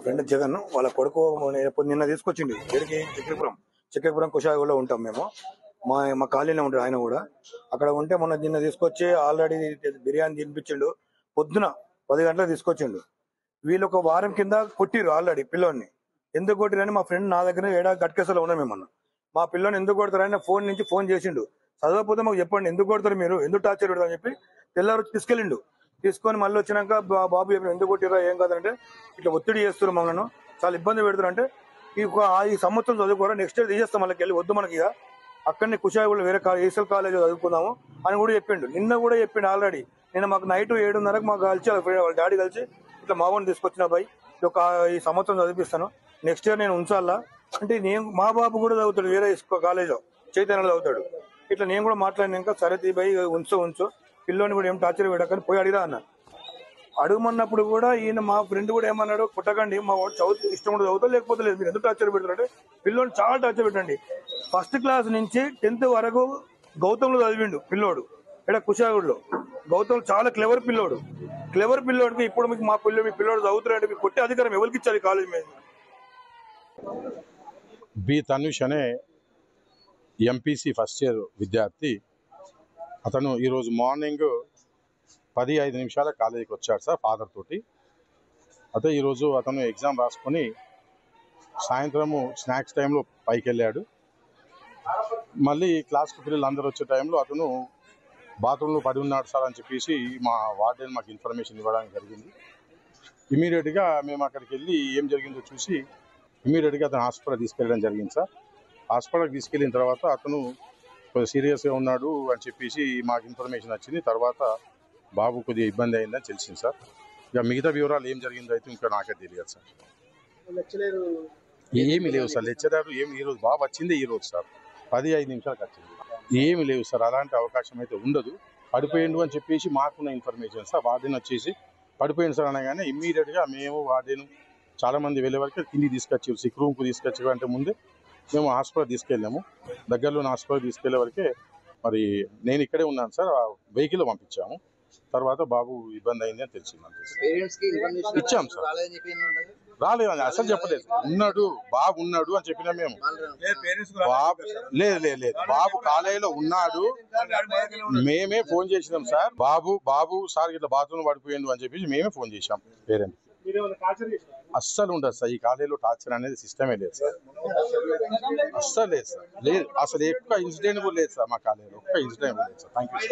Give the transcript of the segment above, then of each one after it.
Friend Jagan వాళ్ళ కొడుకు నేను నిన్న తీసుకొచ్చిండు ఎక్కడికి చక్రపురం చక్రపురం కుషాయిలో ఉంటాం మేము మా మా కాలనీలో ఉంటాడు ఆయన కూడా అక్కడ ఉంటే మొన్న నిన్న తీసుకొచ్చి ఆల్రెడీ బిర్యానీ తినిపించిండు పొద్దున పది గంటలకు తీసుకొచ్చిండు వీళ్ళు ఒక వారం కింద కొట్టిరు ఆల్రెడీ పిల్లోని ఎందుకు కొట్టిరని మా ఫ్రెండ్ నా దగ్గర ఏడా గట్కేసలో ఉన్నాం మేమన్న మా పిల్లని ఎందుకు కొడతారని ఫోన్ నుంచి ఫోన్ చేసిండు చదవకపోతే మాకు చెప్పండి ఎందుకు కొడతారు మీరు ఎందుకు టార్చర్ పెడతారని చెప్పి తెల్లారు వచ్చి తీసుకెళ్ళిండు తీసుకొని మళ్ళీ వచ్చినాక బా- బాబు చెప్పిన ఎందుకు కొట్టిరా ఏం కాదంటే ఇట్లా ఒత్తిడి చేస్తున్నారు మమ్మల్ని చాలా ఇబ్బంది పెడుతున్నారు అంటే ఈ ఒక- ఈ సంవత్సరం చదువుకోరా నెక్స్ట్ ఇయర్ తీసేస్తాం వాళ్ళకి వెళ్ళి వద్దు మనకి ఇక అక్కడనే కుషాయి కూడా వేరే ఏసల్ కాలేజ్ చదువుకుందాము అని కూడా చెప్పిండు నిన్న కూడా చెప్పిండు ఆల్రెడీ నిన్న మాకు నైట్ ఏడున్నరకు మాకు కలిసి వాళ్ళ friend- వాళ్ళ డాడీ కలిసి ఇట్లా మావని తీసుకొచ్చిన బాయ్ ఈ ఒక ఈ సంవత్సరం చదివిస్తాను నెక్స్ట్ ఇయర్ నేను ఉంచాలా అంటే నేను మా బాబు కూడా చదువుతాడు వేరే కాలేజ్ చైతన్యలో చదువుతాడు ఇట్లా నేను కూడా మాట్లాడినాక సరే తీ బాయ్ ఉంచు ఉంచు పిల్లోని కూడా ఏం టార్చర్ పెట్టకని పోయి అడిగిరా అన్న అడుగుమన్నప్పుడు కూడా ఈయన మా ఫ్రెండ్ కూడా ఏమన్నాడు పుట్టకండి మా వాడు చదువు ఇష్టం కూడా చదువుతా లేకపోతే లేదు మీరు ఎందుకు టార్చర్ పెడతారంటే పిల్లోని చాలా టార్చర్ పెట్టండి ఫస్ట్ క్లాస్ నుంచి టెన్త్ వరకు గౌతంలో చదివిండు పిల్లోడు ఇక్కడ కుషాగుడిలో గౌతమ్ చాలా క్లెవర్ పిల్లోడు క్లెవర్ పిల్లోడికి ఇప్పుడు మీకు మా పిల్ల మీ పిల్లోడు చదువుతున్నాడు మీకు కొట్టే అధికారం ఎవరికి ఇచ్చారు ఈ కాలేజ్ మీద బి తనుష్ అనే ఎంపీసీ ఫస్ట్ ఇయర్ విద్యార్థి అతను ఈరోజు మార్నింగ్ పది ఐదు నిమిషాల కాలేజీకి వచ్చాడు సార్ ఫాదర్ తోటి అయితే ఈరోజు అతను ఎగ్జామ్ రాసుకొని సాయంత్రము స్నాక్స్ టైంలో పైకి వెళ్ళాడు మళ్ళీ క్లాస్కి పిల్లలు అందరూ వచ్చే టైంలో అతను బాత్రూంలో పడి ఉన్నాడు సార్ అని చెప్పేసి మా వార్డెన్ మాకు ఇన్ఫర్మేషన్ ఇవ్వడానికి జరిగింది ఇమీడియట్గా మేము అక్కడికి వెళ్ళి ఏం జరిగిందో చూసి ఇమీడియట్గా అతను హాస్పిటల్ తీసుకెళ్ళడం జరిగింది సార్ హాస్పిటల్కి తీసుకెళ్ళిన తర్వాత అతను కొద్దిగా సీరియస్గా ఉన్నాడు అని చెప్పేసి మాకు ఇన్ఫర్మేషన్ వచ్చింది తర్వాత బాబు కొద్దిగా ఇబ్బంది అయిందని తెలిసింది సార్ ఇక మిగతా వివరాలు ఏం జరిగిందో అయితే ఇంకా నాకే తెలియదు సార్ ఏమి లేవు సార్ లెక్చరర్ ఏమి ఈ రోజు బాబు వచ్చిందే ఈ రోజు సార్ పది ఐదు నిమిషాలకు వచ్చింది ఏమి లేవు సార్ అలాంటి అవకాశం అయితే ఉండదు పడిపోయిండు అని చెప్పేసి మాకున్న ఇన్ఫర్మేషన్ సార్ వార్డెన్ వచ్చేసి పడిపోయింది సార్ అనగానే ఇమ్మీడియట్గా మేము వార్డెన్ చాలా మంది వెళ్ళే వరకు కిందికి తీసుకొచ్చారు సిక్ రూమ్కి తీసుకొచ్చారు అంటే ముందే మేము హాస్పిటల్ తీసుకెళ్ళాము దగ్గరలోని హాస్పిటల్ తీసుకెళ్లే వరకే మరి నేను ఇక్కడే ఉన్నాను సార్ ఆ వెహికల్ పంపించాము తర్వాత బాబు ఇబ్బంది అయింది అని తెలిసింది అంతే సార్. పేరెంట్స్ కి ఇన్ఫర్మేషన్ ఇచ్చాం సార్. రాలేదని చెప్పి ఏమన్నా రాలేదు అని అసలు చెప్పలేదు ఉన్నాడు బాబు ఉన్నాడు అని చెప్పినా మేము బాబు లేదు లేదు లేదు బాబు కాలేజీలో ఉన్నాడు మేమే ఫోన్ చేసినాం సార్ బాబు బాబు సార్ ఇట్లా బాత్రూమ్ పడిపోయిండు అని చెప్పేసి మేమే ఫోన్ చేశాం పేరెంట్ అస్సలు ఉండదు సార్ ఈ కాలేజీలో టార్చర్ అనేది సిస్టమే లేదు సార్ అస్సలు లేదు సార్ లేదు అసలు ఎక్కువ ఇన్సిడెంట్ కూడా లేదు సార్ మా కాలేజీలో ఒక్క ఇన్సిడెంట్ కూడా లేదు సార్ థ్యాంక్ యూ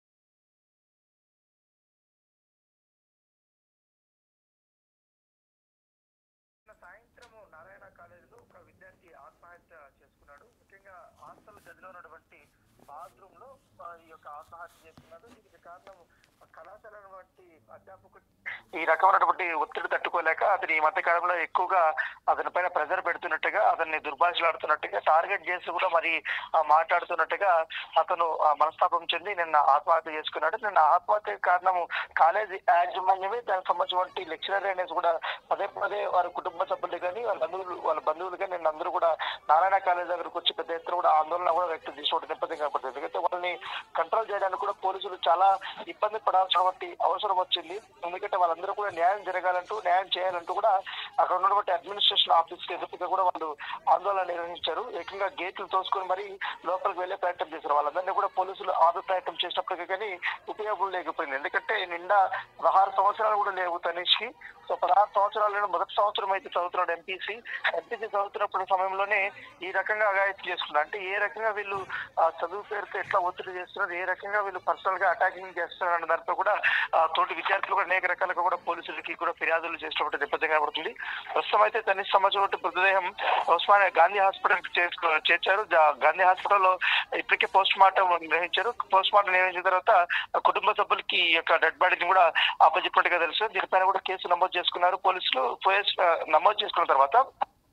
నిన్న సాయంత్రము నారాయణ కాలేజీలో ఒక విద్యార్థి ఆత్మహత్య చేసుకున్నాడు ముఖ్యంగా హాస్టల్ గదిలో ఉన్నటువంటి బాత్రూమ్ లో ఆ, ఈ యొక్క ఆత్మహత్య చేసుకున్నాడు దీనికి కారణం ఆ కళాశాలను బట్టి అధ్యాపకుడు ఈ రకమైనటువంటి ఒత్తిడి తట్టుకోలేక అతను ఈ మధ్య కాలంలో ఎక్కువగా అతని పైన ప్రెజర్ పెడుతున్నట్టుగా అతన్ని దుర్భాషలాడుతున్నట్టుగా టార్గెట్ చేసి కూడా మరి ఆ, మాట్లాడుతున్నట్టుగా అతను ఆ, మనస్తాపం చెంది నిన్న ఆత్మహత్య చేసుకున్నాడు నిన్న ఆత్మహత్య కారణము కాలేజీ యాజమాన్యమే దానికి సంబంధించినటువంటి లెక్చరర్ అనేసి కూడా పదే పదే వారి కుటుంబ సభ్యులు కానీ వాళ్ళ బంధువులు వాళ్ళ బంధువులు కానీ నిన్న అందరూ కూడా నారాయణ కాలేజ్ దగ్గరకు వచ్చి పెద్ద ఎత్తున కూడా ఆందోళన కూడా వ్యక్తం చేసుకోవడం నేపథ్యం కనపడుతుంది ఎందుకంటే వాళ్ళని కంట్రోల్ చేయడానికి కూడా పోలీసులు చాలా ఇబ్బంది పడాల్సినటువంటి అవసరం వచ్చింది ఎందుకంటే వాళ్ళందరూ కూడా న్యాయం జరగాలంటూ న్యాయం చేయాలంటూ కూడా అక్కడ ఉన్నటువంటి అడ్మినిస్ట్రేషన్ ఆఫీస్ కి ఎదురుగా కూడా వాళ్ళు ఆందోళన నిర్వహించారు ఏకంగా గేట్లు తోసుకొని మరి లోపలికి వెళ్లే ప్రయత్నం చేశారు వాళ్ళందరినీ కూడా పోలీసులు ఆపే ప్రయత్నం చేసినప్పటికీ కానీ ఉపయోగం లేకపోయింది ఎందుకంటే నిండా పదహారు సంవత్సరాలు కూడా లేవు తనిష్కి సో పదహారు సంవత్సరాలు మొదటి సంవత్సరం అయితే చదువుతున్నాడు ఎంపీసీ ఎంపీసీ చదువుతున్నప్పుడు సమయంలోనే ఈ రకంగా అగాయత్తి చేస్తున్నారు అంటే ఏ రకంగా వీళ్ళు ఆ, చదువు పేరుతో ఎట్లా ఒత్తిడి చేస్తున్నారు ఏ రకంగా వీళ్ళు పర్సనల్ గా అటాకింగ్ చేస్తున్నారు అన్న దాంతో కూడా ఆ, తోటి విద్యార్థులు కూడా అనేక రకాలుగా కూడా పోలీసులకి కూడా ఫిర్యాదులు చేసినటువంటి నేపథ్యం కనబడుతుంది ప్రస్తుతం అయితే తనిష్ సంబంధించిన మృతదేహం ఉస్మానియా గాంధీ హాస్పిటల్ చేర్చారు జా- గాంధీ హాస్పిటల్లో ఇప్పటికే పోస్ట్ మార్టం నిర్వహించారు పోస్ట్ మార్టం నిర్వహించిన తర్వాత ఆ కుటుంబ సభ్యులకి ఈ యొక్క డెడ్ బాడీని కూడా అప్పచెప్పినట్టుగా తెలుసు దీనిపైన కూడా కేసు నమోదు చేసుకున్నారు పోలీసులు పోలీస్ ఆ, నమోదు చేసుకున్న తర్వాత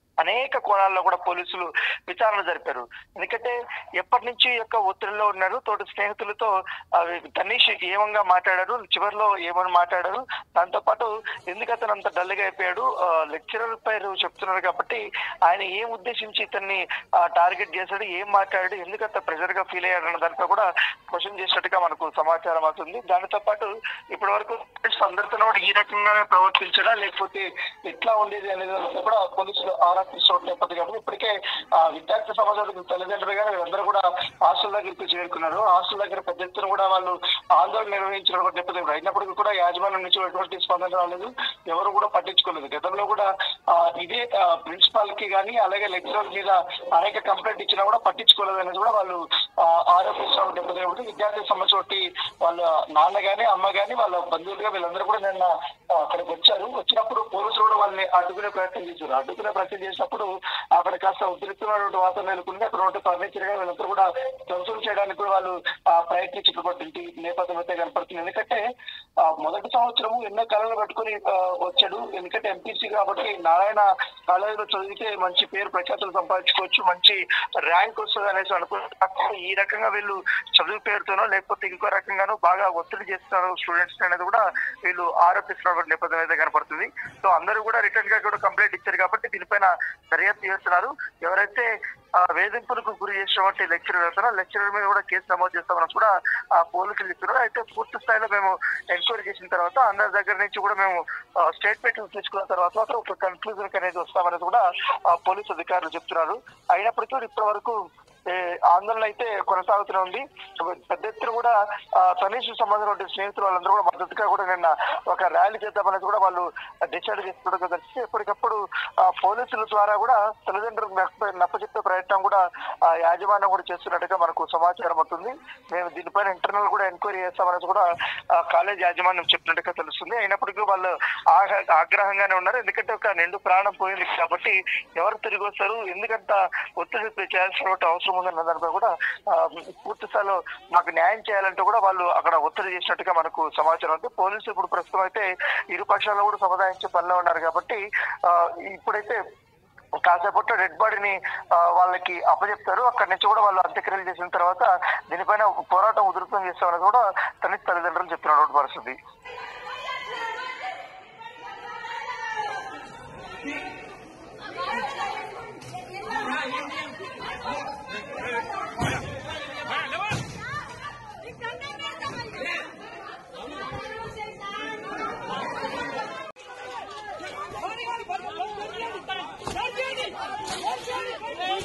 అనేక కోణాల్లో కూడా పోలీసులు విచారణ జరిపారు ఎందుకంటే ఎప్పటి నుంచి ఈ యొక్క ఒత్తిడిలో ఉన్నారు తోటి స్నేహితులతో ఆ, తనీష్ ఏమంగా మాట్లాడారు చివరిలో ఏమని మాట్లాడారు దాంతో పాటు ఎందుకు అతను అంత డల్గా అయిపోయాడు లెక్చరర్ పేరు చెప్తున్నారు కాబట్టి ఆయన ఏం ఉద్దేశించి ఇతన్ని టార్గెట్ చేశాడు ఏం మాట్లాడాడు ఎందుకు అంత ప్రెషర్ గా ఫీల్ అయ్యాడు అన్న దానిపై కూడా క్వశ్చన్ చేసినట్టుగా మనకు సమాచారం అవుతుంది దానితో పాటు ఇప్పటి వరకు అందరితో కూడా ఈ రకంగానే ప్రవర్తించడా లేకపోతే ఎట్లా ఉండేది అనేది అంతా కూడా పోలీసులు ఆరా తీసుకోవడం నేపథ్యం కాబట్టి ఇప్పటికే ఆ విద్యార్థి సమాజానికి తల్లిదండ్రులుగా వీళ్ళందరూ కూడా హాస్టల్ దగ్గరికి చేరుకున్నారు హాస్టల్ దగ్గర పెద్ద ఎత్తున కూడా వాళ్ళు ఆందోళన నిర్వహించిన నేపథ్యం అయినప్పటికీ కూడా యాజమాన్యం నుంచి ఎటువంటి స్పందన రాలేదు ఎవరు కూడా పట్టించుకోలేదు గతంలో కూడా ఆ, ఇదే ప్రిన్సిపాల్ కి కానీ అలాగే లెక్చరర్ మీద అనేక కంప్లైంట్ ఇచ్చినా కూడా పట్టించుకోలేదు అనేది కూడా వాళ్ళు ఆ, ఆరోపిస్తా ఉంటే కాబట్టి విద్యార్థి సమస్య ఒకటి వాళ్ళ నాన్న గాని అమ్మ గాని వాళ్ళ బంధువులుగా వీళ్ళందరూ కూడా నిన్న ఆ, అక్కడికి వచ్చారు వచ్చినప్పుడు పోలీసులు కూడా వాళ్ళని అడ్డుకునే ప్రయత్నం చేశారు అడ్డుకునే ప్రయత్నం చేసినప్పుడు అక్కడ కాస్త ఉద్రిక్తమైనటువంటి వాతావరణం నెలకొంది అక్కడ ఉంటే ఫర్నిచర్ గా వీళ్ళందరూ కూడా ధ్వంసం చేయడానికి కూడా వాళ్ళు ఆ, ప్రయత్నించినటువంటి నేపథ్యం అయితే కనపడుతుంది ఎందుకంటే ఆ, మొదటి సంవత్సరము ఎన్నో కళలు పట్టుకుని ఆ, వచ్చాడు ఎందుకంటే ఎంపీసీ కాబట్టి నారాయణ కాలేజీలో చదివితే మంచి పేరు ప్రఖ్యాతులు సంపాదించుకోవచ్చు మంచి ర్యాంక్ వస్తుంది అనేసి అనుకుంటున్నారు ఈ రకంగా వీళ్ళు చదువు పేరుతోనో లేకపోతే ఇంకో రకంగానో బాగా ఒత్తిడి చేస్తున్నారు స్టూడెంట్స్ అనేది కూడా వీళ్ళు ఆరోపిస్తున్న నేపథ్యం అయితే కనపడుతుంది సో అందరూ కూడా రిటర్న్ గా కూడా కంప్లైంట్ ఇచ్చారు కాబట్టి దీనిపైన దర్యాప్తు చేస్తున్నారు ఎవరైతే ఆ, వేధింపులకు గురి చేసినటువంటి లెక్చరర్ అవుతారో లెక్చరర్ మీద కూడా కేసు నమోదు చేస్తామని కూడా ఆ పోలీసులు చెప్తున్నారు అయితే పూర్తి స్థాయిలో మేము ఎంక్వైరీ చేసిన తర్వాత అందరి దగ్గర నుంచి కూడా మేము స్టేట్మెంట్ తీసుకున్న తర్వాత మాత్రం ఒక కన్క్లూజన్ అనేది వస్తామనేది కూడా ఆ, పోలీసు అధికారులు చెప్తున్నారు అయినప్పటికీ కూడా ఇప్పటి వరకు ఏ, ఆందోళన అయితే కొనసాగుతూనే ఉంది పెద్ద ఎత్తున కూడా ఆ, తనీష్ సంబంధించిన స్నేహితులు వాళ్ళందరూ కూడా మద్దతుగా కూడా నిన్న ఒక ర్యాలీ చేద్దామనేది కూడా వాళ్ళు డిసైడ్ చేస్తున్నట్టుగా తెలిసి ఎప్పటికప్పుడు ఆ, పోలీసుల ద్వారా కూడా తల్లిదండ్రులకు నప్ప- నప్పచెప్పే ప్రయత్నం కూడా ఆ, యాజమాన్యం కూడా చేస్తున్నట్టుగా మనకు సమాచారం అవుతుంది మేము దీనిపైన ఇంటర్నల్ కూడా ఎంక్వైరీ చేస్తామనేది కూడా ఆ, కాలేజ్ యాజమాన్యం చెప్పినట్టుగా తెలుస్తుంది అయినప్పటికీ వాళ్ళు ఆగ- ఆగ్రహంగానే ఉన్నారు ఎందుకంటే ఒక నిండు ప్రాణం పోయింది కాబట్టి ఎవరు తిరిగి వస్తారు ఎందుకంత ఒత్తిడి చేయాల్సిన అవసరం ఉందన్న దానిపై కూడా ఆ, పూర్తి స్థాయిలో మాకు న్యాయం చేయాలంటే కూడా వాళ్ళు అక్కడ ఒత్తిడి చేసినట్టుగా మనకు సమాచారం ఉంది పోలీసులు ఇప్పుడు ప్రస్తుతం అయితే ఇరు పక్షాల్లో కూడా సముదాయించే పనిలో ఉన్నారు కాబట్టి ఆ, ఇప్పుడైతే కాసేపట్లో డెడ్ బాడీని ఆ, వాళ్ళకి అప్పచెప్తారు అక్కడి నుంచి కూడా వాళ్ళు అంత్యక్రియలు చేసిన తర్వాత దీనిపైన పోరాటం ఉధృతం చేస్తామని కూడా తన తల్లిదండ్రులు చెప్తున్నటువంటి పరిస్థితి